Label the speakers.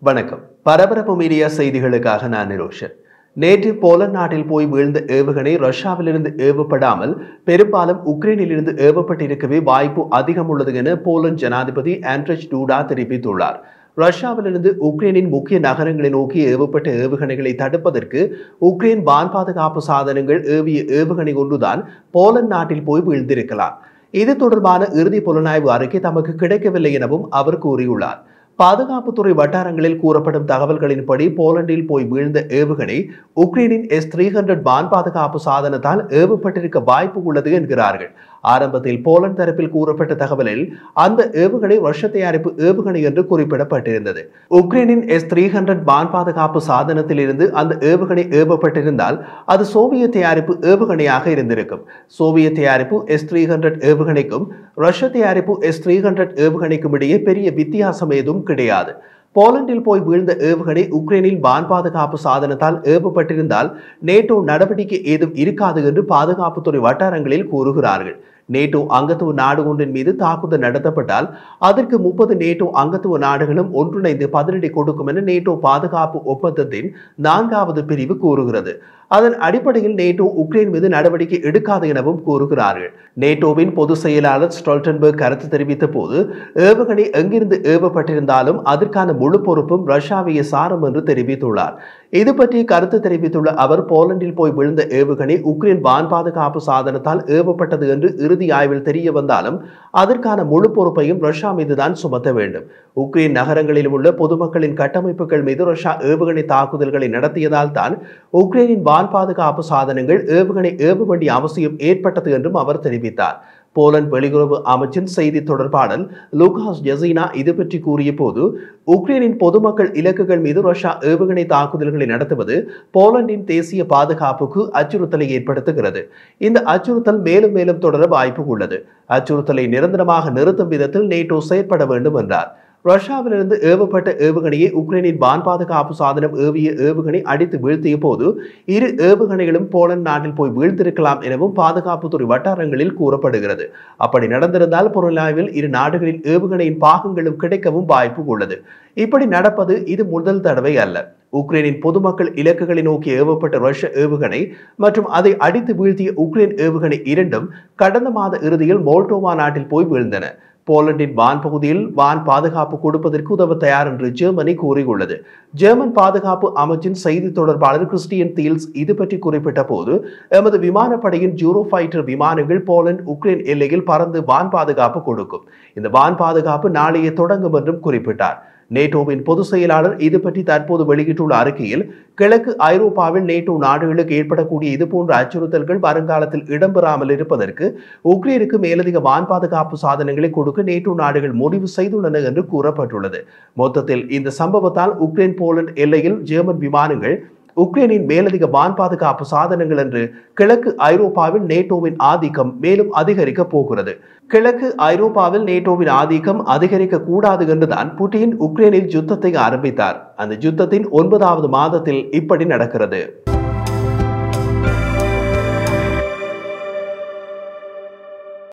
Speaker 1: வணக்கம் பரபரப்பு மீடியா செய்திகளுக்காக நான் நிரோஷன் நேற்று போலந்து நாட்டில் போய் வீழ்ந்த ஏவுகணை ரஷ்யாவிலிருந்து ஏவப்படாமல் பெரும்பாலும் உக்ரைனிலிருந்து ஏவப்பட்டிருக்கவே வாய்ப்பு அதிகம் உள்ளது என போலந்து ஜனாதிபதி ஆண்ட்ரச் டூடா தெரிவித்துள்ளார் ரஷ்யாவிலிருந்து உக்ரைனின் முக்கிய நகரங்களை நோக்கி ஏவப்பட்ட ஏவுகணைகளை தடுப்பதற்கு உக்ரைன் வான் பாதுகாப்பு சாதனங்கள் ஏவிய ஏவுகணை ஒன்றுதான் போலந்து நாட்டில் போய் வீழ்ந்திருக்கலாம் இது தொடர்பான இறுதி புலனாய்வு அறிக்கை தமக்கு கிடைக்கவில்லை எனவும் அவர் கூறியுள்ளார் பாதுகாப்புத்துறை வட்டாரங்களில் கூறப்படும் தகவல்களின்படி போலண்டில் போய் வீழ்ந்த ஏவுகணை உக்ரைனின் எஸ் த்ரீ ஹண்ட்ரட் வான் பாதுகாப்பு சாதனத்தால் ஏவப்பட்டிருக்க வாய்ப்பு உள்ளது என்கிறார்கள் ஆரம்பத்தில் போலந்து தரப்பில் கூறப்பட்ட தகவலில் அந்த ஏவுகணை ரஷ்ய தயாரிப்பு ஏவுகணை என்று குறிப்பிடப்பட்டிருந்தது உக்ரைனின் எஸ் த்ரீ ஹண்ட்ரட் வான் பாதுகாப்பு சாதனத்திலிருந்து அந்த ஏவுகணை ஏவப்பட்டிருந்தால் அது சோவியத் தயாரிப்பு ஏவுகணையாக இருந்திருக்கும் சோவியத் தயாரிப்பு எஸ் த்ரீ ஹண்ட்ரட் ஏவுகணைக்கும் ரஷ்ய தயாரிப்பு எஸ் த்ரீ ஹண்ட்ரட் ஏவுகணைக்கும் இடையே பெரிய வித்தியாசம் ஏதும் கிடையாது போலண்டில் போய் வீழ்ந்த ஏவுகணை உக்ரைனில் வான் பாதுகாப்பு சாதனத்தால் ஏவப்பட்டிருந்தால் நேட்டோ நடவடிக்கை ஏதும் இருக்காது என்று பாதுகாப்புத்துறை வட்டாரங்களில் கூறுகிறார்கள் நேட்டோ அங்கத்துவ நாடு ஒன்றின் மீது தாக்குதல் நடத்தப்பட்டால் அதற்கு முப்பது நேட்டோ அங்கத்துவ நாடுகளும் ஒன்றிணைந்து பதிலடி கொடுக்கும் என நேட்டோ பாதுகாப்பு ஒப்பந்தத்தின் நான்காவது பிரிவு கூறுகிறது அதன் அடிப்படையில் நேட்டோ உக்ரைன் மீது நடவடிக்கை எடுக்காது எனவும் கூறுகிறார்கள் நேட்டோவின் பொதுச் செயலாளர் ஸ்டோல்டன்பர்க் கருத்து தெரிவித்த போது ஏவுகணை எங்கிருந்து ஏவப்பட்டிருந்தாலும் அதற்கான முழு பொறுப்பும் ரஷ்யாவையே சாரும் என்று தெரிவித்துள்ளார் இது பற்றி கருத்து தெரிவித்துள்ள அவர் போலண்டில் போய் விழுந்த ஏவுகணை உக்ரைன் வான் பாதுகாப்பு சாதனத்தால் ஏவப்பட்டது என்று இறுதி ஆய்வில் தெரிய வந்தாலும் அதற்கான முழு பொறுப்பையும் ரஷ்யா மீதுதான் சுமத்த வேண்டும் உக்ரைன் நகரங்களில் உள்ள பொதுமக்களின் கட்டமைப்புகள் மீது ரஷ்யா ஏவுகணை தாக்குதல்களை நடத்தியதால் தான் உக்ரைனின் வான் பாதுகாப்பு சாதனங்கள் ஏவுகணை ஏவ வேண்டிய அவசியம் ஏற்பட்டது என்றும் அவர் தெரிவித்தார் போலந்து வெளியுறவு அமைச்சின் செய்தி தொடர்பாளர் லூகாஸ் ஜெசினா இது பற்றி கூறிய போது உக்ரைனின் பொதுமக்கள் இலக்குகள் மீது ரஷ்யா ஏவுகணை தாக்குதல்களை நடத்துவது போலந்தின் தேசிய பாதுகாப்புக்கு அச்சுறுத்தலை ஏற்படுத்துகிறது இந்த அச்சுறுத்தல் மேலும் மேலும் தொடர வாய்ப்பு உள்ளது அச்சுறுத்தலை நிரந்தரமாக நிறுத்தும் விதத்தில் நேட்டோ செயற்பட வேண்டும் என்றார் ரஷ்யாவிலிருந்து ஏவப்பட்ட ஏவுகணையை உக்ரைனின் வான் பாதுகாப்பு சாதனம் ஏவிய ஏவுகணை அடித்து வீழ்த்திய போது இரு ஏவுகணைகளும் போலந்து நாட்டில் போய் வீழ்ந்திருக்கலாம் எனவும் பாதுகாப்புத்துறை வட்டாரங்களில் கூறப்படுகிறது அப்படி நடந்திருந்தால் புலனாய்வில் இரு நாடுகளின் ஏவுகணையின் பாகங்களும் கிடைக்கவும் வாய்ப்பு உள்ளது இப்படி நடப்பது இது முதல் தடவை அல்ல உக்ரைனின் பொதுமக்கள் இலக்குகளை நோக்கி ஏவப்பட்ட ரஷ்ய ஏவுகணை மற்றும் அதை அடித்து வீழ்த்திய உக்ரைன் ஏவுகணை இரண்டும் கடந்த மாத இறுதியில் மோல்டோவா நாட்டில் போய் வீழ்ந்தன போலண்டின் வான் பகுதியில் வான் பாதுகாப்பு கொடுப்பதற்கு உதவ தயார் என்று ஜெர்மனி கூறியுள்ளது ஜெர்மன் பாதுகாப்பு அமைச்சின் செய்தி தொடர்பாளர் கிறிஸ்டியன் தீல்ஸ் இது பற்றி குறிப்பிட்ட போது எமது விமானப்படையின் ஜூரோ ஃபைட்டர் விமானங்கள் போலந்து உக்ரைன் எல்லையில் பறந்து வான் பாதுகாப்பு கொடுக்கும் இந்த வான் பாதுகாப்பு நாளையே தொடங்கும் என்றும் குறிப்பிட்டார் நேட்டோவின் பொதுச் செயலாளர் இது பற்றி தற்போது வெளியிட்டுள்ள அறிக்கையில் கிழக்கு ஐரோப்பாவில் நேட்டோ நாடுகளுக்கு ஏற்படக்கூடிய இதுபோன்ற அச்சுறுத்தல்கள் வருங்காலத்தில் இடம்பெறாமல் இருப்பதற்கு உக்ரைனுக்கு மேலதிக வான் பாதுகாப்பு சாதனங்களை கொடுக்க நேட்டோ நாடுகள் முடிவு செய்துள்ளன என்று கூறப்பட்டுள்ளது மொத்தத்தில் இந்த சம்பவத்தால் உக்ரைன் போலந்து எல்லையில் ஜெர்மன் விமானங்கள் உக்ரைனின் மேலதிக வான் பாதுகாப்பு சாதனங்கள் என்று கிழக்கு ஐரோப்பாவில் நேட்டோவின் ஆதிக்கம் மேலும் அதிகரிக்க போகிறது கிழக்கு ஐரோப்பாவில் நேட்டோவின் ஆதிக்கம் அதிகரிக்க கூடாது என்றுதான் புட்டின் உக்ரைனில் யுத்தத்தை ஆரம்பித்தார் அந்த யுத்தத்தின் ஒன்பதாவது மாதத்தில் இப்படி நடக்கிறது